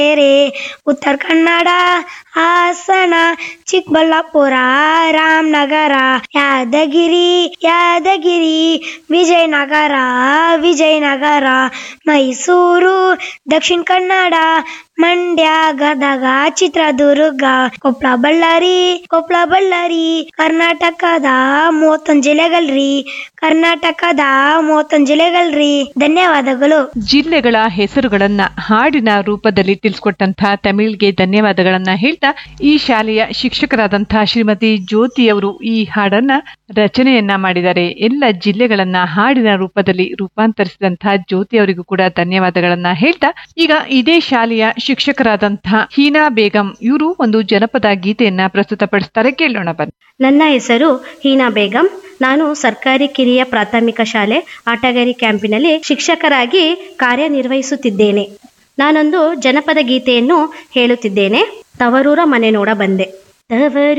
ಬೇರೆ ಉತ್ತರ ಕನ್ನಡ ಹಾಸನ ಚಿಕ್ಕಬಳ್ಳಾಪುರ ರಾಮನಗರ ಯಾದಗಿರಿ ಯಾದಗಿರಿ ವಿಜಯನಗರ ವಿಜಯನಗರ ಮೈಸೂರು ದಕ್ಷಿಣ ಕನ್ನಡ ಮಂಡ್ಯ ಗದಗ ಚಿತ್ರದುರ್ಗ ಕೊಪ್ಪಳ ಬಳ್ಳಾರಿ ಕೊಪ್ಪಳ ಬಳ್ಳಾರಿ ಕರ್ನಾಟಕದ ಮೂವತ್ತೊಂದು ಜಿಲ್ಲೆಗಳ್ರಿ ಕರ್ನಾಟಕದ ಮೂವತ್ತೊಂದು ಜಿಲ್ಲೆಗಳ್ರಿ ಧನ್ಯವಾದಗಳು ಜಿಲ್ಲೆಗಳ ಹೆಸರುಗಳನ್ನ ಹಾಡಿನ ರೂಪದಲ್ಲಿ ತಿಳಿಸ್ಕೊಟ್ಟಂತಹ ತಮಿಳ್ಗೆ ಧನ್ಯವಾದಗಳನ್ನ ಹೇಳ್ತಾ ಈ ಶಾಲೆಯ ಶಿಕ್ಷಕರಾದಂತಹ ಶ್ರೀಮತಿ ಜ್ಯೋತಿ ಅವರು ಈ ಹಾಡನ್ನ ರಚನೆಯನ್ನ ಮಾಡಿದ್ದಾರೆ ಎಲ್ಲ ಜಿಲ್ಲೆಗಳನ್ನ ಹಾಡಿನ ರೂಪದಲ್ಲಿ ರೂಪಾಂತರಿಸಿದಂತಹ ಜ್ಯೋತಿ ಅವರಿಗೂ ಕೂಡ ಧನ್ಯವಾದಗಳನ್ನ ಹೇಳ್ತಾ ಈಗ ಇದೇ ಶಾಲೆಯ ಶಿಕ್ಷಕರಾದಂತಹ ಹೀನಾ ಬೇಗಂ ಇವರು ಒಂದು ಜನಪದ ಗೀತೆಯನ್ನ ಪ್ರಸ್ತುತಪಡಿಸ್ತಾರೆ ಕೇಳೋಣ ಬನ್ನಿ ನನ್ನ ಹೆಸರು ಹೀನಾ ಬೇಗಂ ನಾನು ಸರ್ಕಾರಿ ಕಿರಿಯ ಪ್ರಾಥಮಿಕ ಶಾಲೆ ಆಟಗಾರಿ ಕ್ಯಾಂಪಿನಲ್ಲಿ ಶಿಕ್ಷಕರಾಗಿ ಕಾರ್ಯನಿರ್ವಹಿಸುತ್ತಿದ್ದೇನೆ ನಾನೊಂದು ಜನಪದ ಗೀತೆಯನ್ನು ಹೇಳುತ್ತಿದ್ದೇನೆ ತವರೂರ ಮನೆ ನೋಡ ಬಂದೆ ತವರು